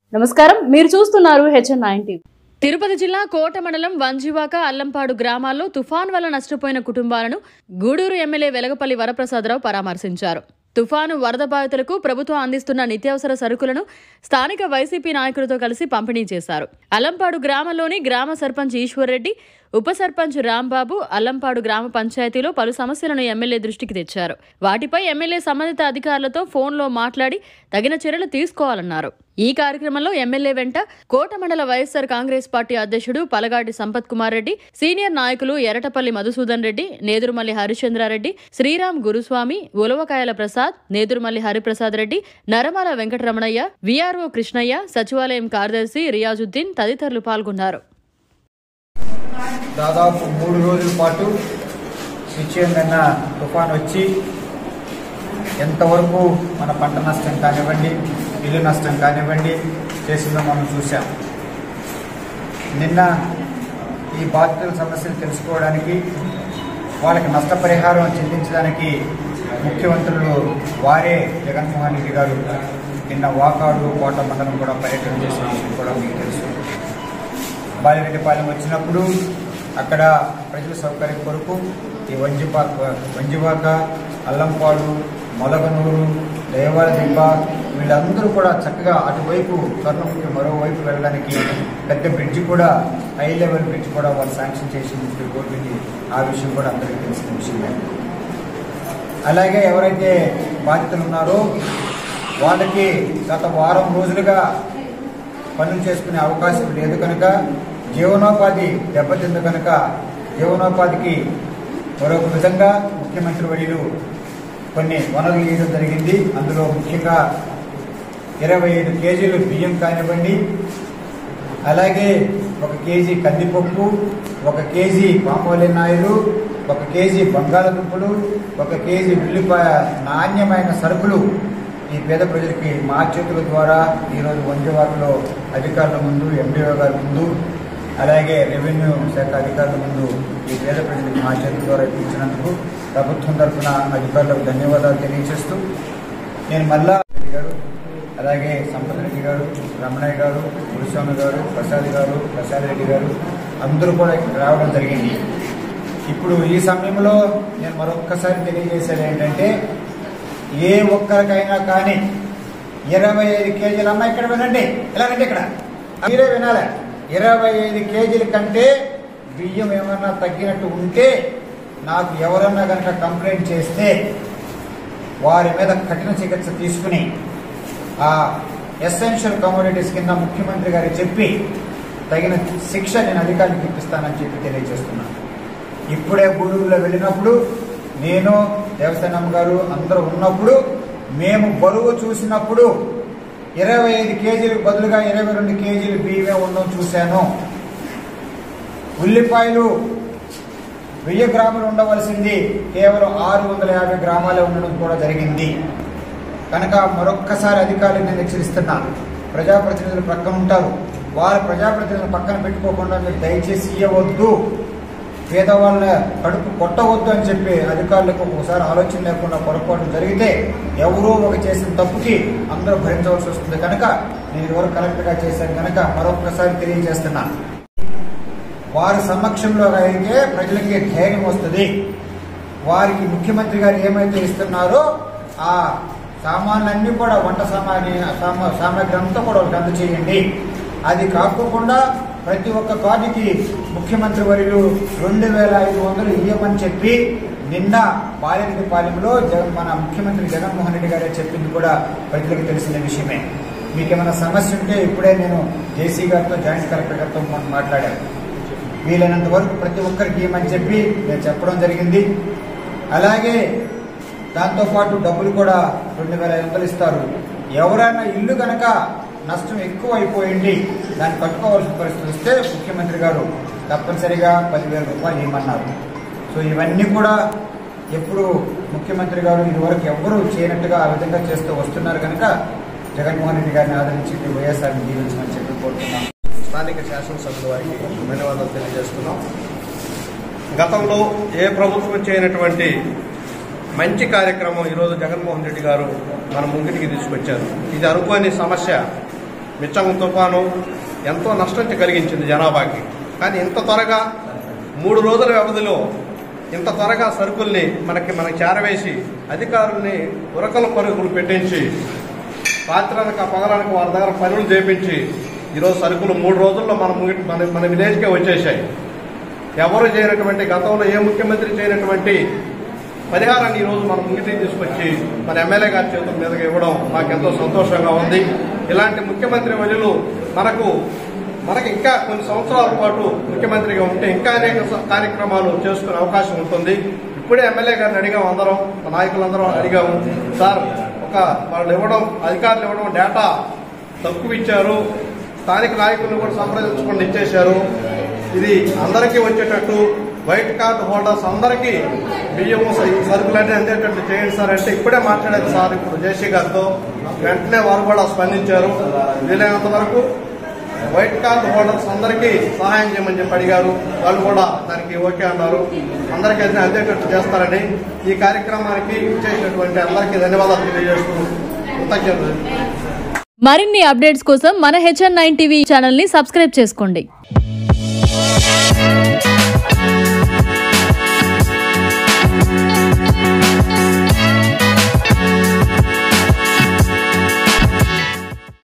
నమస్కారం మీరు చూస్తున్నారు హెచ్ఎన్ నైన్ టీవీ తిరుపతి జిల్లా కోట మండలం వంజివాక అల్లంపాడు గ్రామాల్లో తుఫాన్ వల్ల నష్టపోయిన కుటుంబాలను గూడూరు ఎమ్మెల్యే వెలగపల్లి వరప్రసాదరావు పరామర్శించారు తుఫాను వరద బాధితులకు ప్రభుత్వం అందిస్తున్న నిత్యావసర సరుకులను స్థానిక వైసీపీ నాయకులతో కలిసి పంపిణీ చేశారు అల్లంపాడు గ్రామంలోని గ్రామ సర్పంచ్ ఈశ్వర్రెడ్డి ఉప సర్పంచ్ రాంబాబు అల్లంపాడు గ్రామ పంచాయతీలో పలు సమస్యలను ఎమ్మెల్యే దృష్టికి తెచ్చారు వాటిపై ఎమ్మెల్యే సంబంధిత అధికారులతో ఫోన్లో మాట్లాడి తగిన చర్యలు తీసుకోవాలన్నారు ఈ కార్యక్రమంలో ఎమ్మెల్యే వెంట కోట మండల వైఎస్సార్ కాంగ్రెస్ పార్టీ అధ్యక్షుడు పలగాటి సంపత్ కుమార్ రెడ్డి సీనియర్ నాయకులు ఎరటపల్లి మధుసూదన్ రెడ్డి నేదురుమల్లి హరిచంద్రారెడ్డి శ్రీరామ్ గురుస్వామి ఉలవకాయల ప్రసాద్ నేదురుమల్లి హరిప్రసాద్ రెడ్డి నరమాల వెంకటరమణయ్య విఆర్ఓ కృష్ణయ్య సచివాలయం కార్యదర్శి రియాజుద్దీన్ తదితరులు పాల్గొన్నారు దాదాపు మూడు రోజుల పాటు నిశ్చయమైన తుఫాన్ వచ్చి ఎంతవరకు మన పంట నష్టం కానివ్వండి ఇల్లు నష్టం కానివ్వండి చేసిందో మనం చూసాం నిన్న ఈ బాధితుల సమస్యలు తెలుసుకోవడానికి వాళ్ళకి నష్టపరిహారం చెల్లించడానికి ముఖ్యమంత్రులు వారే జగన్మోహన్ రెడ్డి గారు నిన్న వాకాడు కోట మండలం కూడా పర్యటన చేసిన విషయం కూడా మీకు తెలుసు బాలిరెడ్డిపాలెం వచ్చినప్పుడు అక్కడ ప్రజల సౌకర్యం కొరకు ఈ వంజిపాక వంజివాక అల్లంపాడు మొలగనూరు దేవాల దిబ్బ వీళ్ళందరూ కూడా చక్కగా అటువైపు స్వర్ణముఖి మరోవైపు వెళ్ళడానికి పెద్ద బ్రిడ్జ్ కూడా హై లెవెల్ బ్రిడ్జ్ కూడా వాళ్ళు శాంక్షన్ చేసింది కోర్టుకి ఆ విషయం కూడా అందరికీ తెలిసిన విషయమే అలాగే ఎవరైతే బాధితులు ఉన్నారో వాళ్ళకి గత వారం రోజులుగా పనులు చేసుకునే అవకాశం లేదు కనుక జీవనోపాధి దెబ్బతింది కనుక జీవనోపాధికి మరొక విధంగా ముఖ్యమంత్రి వర్యులు కొన్ని వనరులు ఇవ్వడం జరిగింది అందులో ముఖ్యంగా ఇరవై ఐదు కేజీలు బియ్యం కానివ్వండి అలాగే ఒక కేజీ కందిపప్పు ఒక కేజీ పామోలిన్ ఆయిల్ ఒక కేజీ బంగాళదుంపలు ఒక కేజీ ఉల్లిపాయ నాణ్యమైన సరుకులు ఈ పేద ప్రజలకి మా చేతుల ద్వారా ఈరోజు వంజవాకలో అధికారుల ముందు ఎండిఓ గారి ముందు అలాగే రెవెన్యూ శాఖ అధికారుల ముందు ఈ పేద ప్రజలకు మా చేతుల ద్వారా ఇప్పించినందుకు ప్రభుత్వం తరఫున అధికారులకు ధన్యవాదాలు తెలియజేస్తూ నేను మళ్ళా రెడ్డి గారు అలాగే సంపత్ రెడ్డి గారు రమణయ్య గారు గురుస్వామి గారు ప్రసాద్ గారు ప్రసాద్ రెడ్డి గారు అందరూ కూడా ఇక్కడ రావడం జరిగింది ఇప్పుడు ఈ సమయంలో నేను మరొక్కసారి తెలియజేసేది ఏంటంటే ఏ ఒక్కరికైనా కానీ ఇరవై ఐదు కేజీలు అమ్మ ఇక్కడ వినండి ఎలాగంటే ఇక్కడ మీరే వినాలి ఇరవై ఐదు కేజీల కంటే బియ్యం ఏమన్నా తగ్గినట్టు ఉంటే నాకు ఎవరన్నా కనుక కంప్లైంట్ చేస్తే వారి మీద కఠిన చికిత్స తీసుకుని ఆ ఎసెన్షియల్ కమోడిటీస్ కింద ముఖ్యమంత్రి గారికి చెప్పి తగిన శిక్ష నేను అధికారికి ఇప్పిస్తానని చెప్పి తెలియజేస్తున్నాను ఇప్పుడే గూడూరులో వెళ్ళినప్పుడు నేను దేవసేనం గారు అందరూ ఉన్నప్పుడు మేము బరువు చూసినప్పుడు ఇరవై ఐదు కేజీలకు బదులుగా ఇరవై రెండు కేజీలు బియ్యమే ఉండడం చూశాను ఉల్లిపాయలు వెయ్యి గ్రాములు ఉండవలసింది కేవలం ఆరు వందల యాభై గ్రామాలే ఉండడం కూడా జరిగింది కనుక మరొక్కసారి అధికారులు నేను హెచ్చరిస్తున్నాను ప్రజాప్రతినిధులు పక్కన ఉంటారు వారి ప్రజాప్రతినిధులు పక్కన పెట్టుకోకుండా మీరు దయచేసి ఇవ్వవద్దు పేదవాళ్ళ కడుపు కొట్టవద్దు అని చెప్పి అధికారులకు ఒకసారి ఆలోచన లేకుండా పొరపాటు జరిగితే ఎవరో ఒక చేసిన తప్పుకి అందరూ భరించవలసి వస్తుంది కనుక నేను ఇదివరకు కలెక్టర్గా చేశాను కనుక మరొకసారి తెలియజేస్తున్నాను వారి సమక్షంలో అయితే ప్రజలకి ధైర్యం వస్తుంది వారికి ముఖ్యమంత్రి గారు ఏమైతే ఇస్తున్నారో ఆ సామాన్లన్నీ కూడా వంట సామాగ్రి సామా- సామాగ్రి అంతా కూడా వాళ్ళకి అందచేయండి అది కాకుండా ప్రతి ఒక్క కార్డుకి ముఖ్యమంత్రి వర్యులు రెండు వేల ఐదు వందలు ఇవ్వమని చెప్పి నిన్న బాలిరెడ్డి పాలెంలో జగన్ మన ముఖ్యమంత్రి జగన్మోహన్ రెడ్డి గారే చెప్పింది కూడా ప్రజలకు తెలిసిన విషయమే మీకేమైనా సమస్య ఉంటే ఇప్పుడే నేను జేసీ గారితో జాయింట్ కలెక్టర్ గారితో మొన్న మాట్లాడాను వీలైనంత వరకు ప్రతి ఒక్కరికి ఇవ్వమని చెప్పి నేను చెప్పడం జరిగింది అలాగే దాంతోపాటు డబ్బులు కూడా రెండు వేల ఐదు వందలు ఇస్తారు ఎవరైనా ఇల్లు కనుక నష్టం ఎక్కువ అయిపోయింది దాన్ని కట్టుకోవాల్సిన పరిస్థితి వస్తే ముఖ్యమంత్రి గారు తప్పనిసరిగా పదివేల రూపాయలు ఇవ్వమన్నారు సో ఇవన్నీ కూడా ఎప్పుడు ముఖ్యమంత్రి గారు ఇదివరకు ఎవ్వరూ చేయనట్టుగా ఆ విధంగా చేస్తూ వస్తున్నారు కనుక జగన్మోహన్ రెడ్డి గారిని ఆదరించి వైఎస్ఆర్ని దీవించమని చెప్పి కోరుతున్నాం స్థానిక శాసనసభ్యుల వారికి ధన్యవాదాలు తెలియజేస్తున్నాం గతంలో ఏ ప్రభుత్వం చేయనటువంటి మంచి కార్యక్రమం ఈరోజు జగన్మోహన్ రెడ్డి గారు మన ముంగిటికి తీసుకొచ్చారు ఇది అనుకోని సమస్య మిచ్చం తుఫాను ఎంతో నష్టం కలిగించింది జనాభాకి కానీ ఇంత త్వరగా మూడు రోజుల వ్యవధిలో ఇంత త్వరగా సరుకుల్ని మనకి మనకి చేరవేసి అధికారుల్ని ఉరకల పరుగులు పెట్టించి రాత్రనక పగలనక వారి దగ్గర పనులు చేపించి ఈరోజు సరుకులు మూడు రోజుల్లో మన ముగి- మన మన విలేజ్కే వచ్చేసాయి ఎవరు చేయనటువంటి గతంలో ఏ ముఖ్యమంత్రి చేయనటువంటి పరిహారాన్ని ఈరోజు మన ముంగిటికి తీసుకొచ్చి మన ఎమ్మెల్యే గారి చేతుల మీదకి ఇవ్వడం మాకెంతో సంతోషంగా ఉంది ఇలాంటి ముఖ్యమంత్రి వదిలు మనకు మనకి ఇంకా కొన్ని సంవత్సరాల పాటు ముఖ్యమంత్రిగా ఉంటే ఇంకా అనేక స- కార్యక్రమాలు చేసుకునే అవకాశం ఉంటుంది ఇప్పుడే ఎమ్మెల్యే గారిని అడిగాం అందరం మా నాయకులందరం అడిగాము సార్ ఒక వాళ్ళు ఇవ్వడం అధికారులు ఇవ్వడం డేటా తక్కువ ఇచ్చారు స్థానిక నాయకులను కూడా సంప్రదించకుండా ఇచ్చేశారు ఇది అందరికీ వచ్చేటట్టు వైట్ కార్డు హోల్డర్స్ అందరికీ బియ్యం సరుకులన్నీ అందేటట్టు చేయండి సార్ అంటే ఇప్పుడే మాట్లాడేది సార్ ఇప్పుడు జేసీ గారితో వెంటనే వారు కూడా స్పందించారు వీలైనంత వరకు వైట్ కార్డు హోల్డర్స్ అందరికీ సహాయం చేయమని చెప్పి అడిగారు వాళ్ళు కూడా దానికి ఓకే అన్నారు అందరికీ అయితే అందేటట్టు చేస్తారని ఈ కార్యక్రమానికి చేసినటువంటి అందరికీ ధన్యవాదాలు తెలియజేస్తూ కృతజ్ఞతలు మరిన్ని అప్డేట్స్ కోసం మన హెచ్ఎన్ నైన్ టీవీ ఛానల్ని సబ్స్క్రైబ్ చేసుకోండి